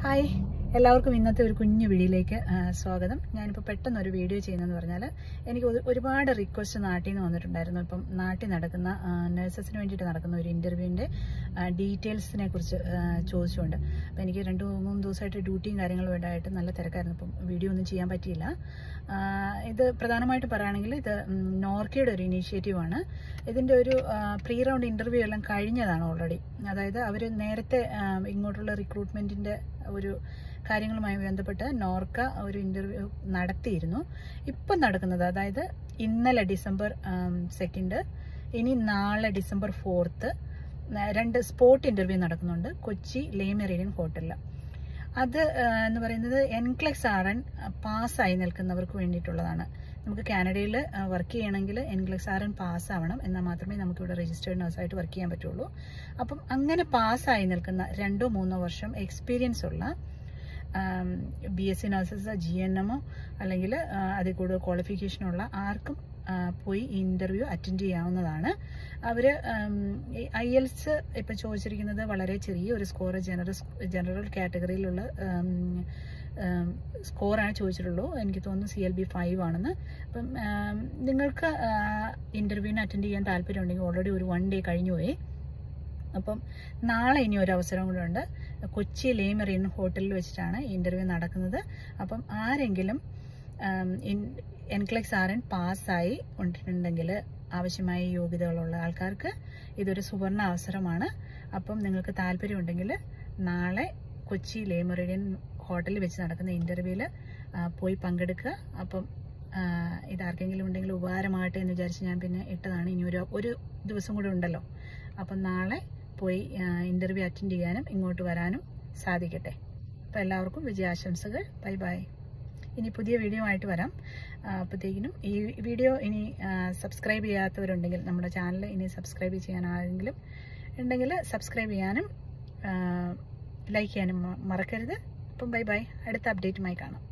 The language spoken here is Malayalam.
ഹായ് എല്ലാവർക്കും ഇന്നത്തെ ഒരു കുഞ്ഞു വീഡിയോയിലേക്ക് ആ, സ്വാഗതം ഞാനിപ്പോൾ പെട്ടെന്ന് ഒരു വീഡിയോ ചെയ്യുന്നതെന്ന് പറഞ്ഞാൽ എനിക്ക് ഒരു- ഒരുപാട് റിക്വസ്റ്റ് നാട്ടിൽ നിന്ന് വന്നിട്ടുണ്ടായിരുന്നു ഇപ്പം നാട്ടിൽ നടക്കുന്ന നഴ്സസിന് വേണ്ടിയിട്ട് നടക്കുന്ന ഒരു ഇൻ്റർവ്യൂവിൻ്റെ ഡീറ്റെയിൽസിനെ കുറിച്ച് ആ, ചോദിച്ചുകൊണ്ട് അപ്പോൾ എനിക്ക് രണ്ട് മൂന്ന് ദിവസമായിട്ട് ഡ്യൂട്ടിയും കാര്യങ്ങളും ഉണ്ടായിട്ട് നല്ല തിരക്കായിരുന്നു അപ്പം വീഡിയോ ഒന്നും ചെയ്യാൻ പറ്റിയില്ല ആ, ഇത് പ്രധാനമായിട്ട് പറയുകയാണെങ്കിൽ ഇത് ഉം, നോർക്കയുടെ ഒരു ഇനീഷ്യേറ്റീവാണ് ഇതിൻ്റെ ഒരു പ്രീ റൗണ്ട് ഇൻ്റർവ്യൂ എല്ലാം കഴിഞ്ഞതാണ് ഓൾറെഡി അതായത് അവർ നേരത്തെ ആ, ഇങ്ങോട്ടുള്ള റിക്രൂട്ട്മെൻറ്റിൻ്റെ ഒരു കാര്യങ്ങളുമായി ബന്ധപ്പെട്ട് നോർക്ക ഒരു ഇൻ്റർവ്യൂ നടത്തിയിരുന്നു ഇപ്പം നടക്കുന്നത് അതായത് ഇന്നലെ ഡിസംബർ സെക്കൻഡ് ഇനി നാളെ ഡിസംബർ ഫോർത്ത് രണ്ട് സ്പോട്ട് ഇൻ്റർവ്യൂ നടക്കുന്നുണ്ട് കൊച്ചി ലേ മെറീഡിയൻ ഹോട്ടലിൽ അത് ആ, എന്ന് പറയുന്നത് എൻക്ലെക്സ് ആർ എൻ പാസ്സായി നിൽക്കുന്നവർക്ക് വേണ്ടിയിട്ടുള്ളതാണ് നമുക്ക് കാനഡയിൽ വർക്ക് ചെയ്യണമെങ്കിൽ എൻക്ലെക്സ് ആർ എൻ പാസ്സാവണം എന്നാൽ മാത്രമേ നമുക്ക് ഇവിടെ രജിസ്റ്റേർഡ് നഴ്സായിട്ട് വർക്ക് ചെയ്യാൻ പറ്റുള്ളൂ അപ്പം അങ്ങനെ പാസ്സായി നിൽക്കുന്ന രണ്ടോ മൂന്നോ വർഷം എക്സ്പീരിയൻസ് ഉള്ള B S C nurses G N എമ്മോ അല്ലെങ്കിൽ അതിൽ കൂടുതൽ ക്വാളിഫിക്കേഷനുള്ള ആർക്കും ആ, പോയി ഇൻ്റർവ്യൂ അറ്റൻഡ് ചെയ്യാവുന്നതാണ് അവർ ഐ എൽസ് ഇപ്പം ചോദിച്ചിരിക്കുന്നത് വളരെ ചെറിയ ഒരു സ്കോർ ജനറൽ ജനറൽ കാറ്റഗറിയിലുള്ള സ്കോറാണ് ചോദിച്ചിട്ടുള്ളൂ എനിക്ക് തോന്നുന്നു സി എൽ ബി ഫൈവ് ആണെന്ന് അപ്പം ആം, നിങ്ങൾക്ക് ഇൻ്റർവ്യൂവിന് അറ്റൻഡ് ചെയ്യാൻ താല്പര്യമുണ്ടെങ്കിൽ ഓൾറെഡി ഒരു വൺ ഡേ കഴിഞ്ഞു പോയി അപ്പം നാളെ ഇനി ഒരു അവസരം കൂടെ ഉണ്ട് കൊച്ചി ലേ മെറീൻ ഹോട്ടലിൽ വെച്ചിട്ടാണ് ഇൻ്റർവ്യൂ നടക്കുന്നത് അപ്പം ആരെങ്കിലും എൻക്ലെക്സ് ആർ എൻ പാസ്സായി കൊണ്ടിട്ടുണ്ടെങ്കിൽ ആവശ്യമായ യോഗ്യതകളുള്ള ആൾക്കാർക്ക് ഇതൊരു സുവർണ അവസരമാണ് അപ്പം നിങ്ങൾക്ക് താല്പര്യമുണ്ടെങ്കിൽ നാളെ കൊച്ചി ലേ മെറീഡിയൻ ഹോട്ടലിൽ വെച്ച് നടക്കുന്ന ഇൻ്റർവ്യൂവിൽ പോയി പങ്കെടുക്കുക അപ്പം ആ, ഇതാർക്കെങ്കിലും ഉണ്ടെങ്കിൽ ഉപകാരമാകട്ടെ എന്ന് വിചാരിച്ച് ഞാൻ പിന്നെ ഇട്ടതാണ് ഇനി ഒരു ഒരു ദിവസം കൂടെ ഉണ്ടല്ലോ അപ്പം നാളെ പോയി ഇൻ്റർവ്യൂ അറ്റൻഡ് ചെയ്യാനും ഇങ്ങോട്ട് വരാനും സാധിക്കട്ടെ അപ്പോൾ എല്ലാവർക്കും വിജയാശംസകൾ ബൈ ബൈ ഇനി പുതിയ വീഡിയോ ആയിട്ട് വരാം ആ, അപ്പോഴത്തേക്കിനും ഈ വീഡിയോ ഇനി സബ്സ്ക്രൈബ് ചെയ്യാത്തവരുണ്ടെങ്കിൽ നമ്മുടെ ചാനൽ ഇനി സബ്സ്ക്രൈബ് ചെയ്യാൻ ആരെങ്കിലും ഉണ്ടെങ്കിൽ സബ്സ്ക്രൈബ് ചെയ്യാനും ലൈക്ക് ചെയ്യാനും മ- മറക്കരുത് അപ്പം ബൈ ബൈ അടുത്ത അപ്ഡേറ്റുമായി കാണാം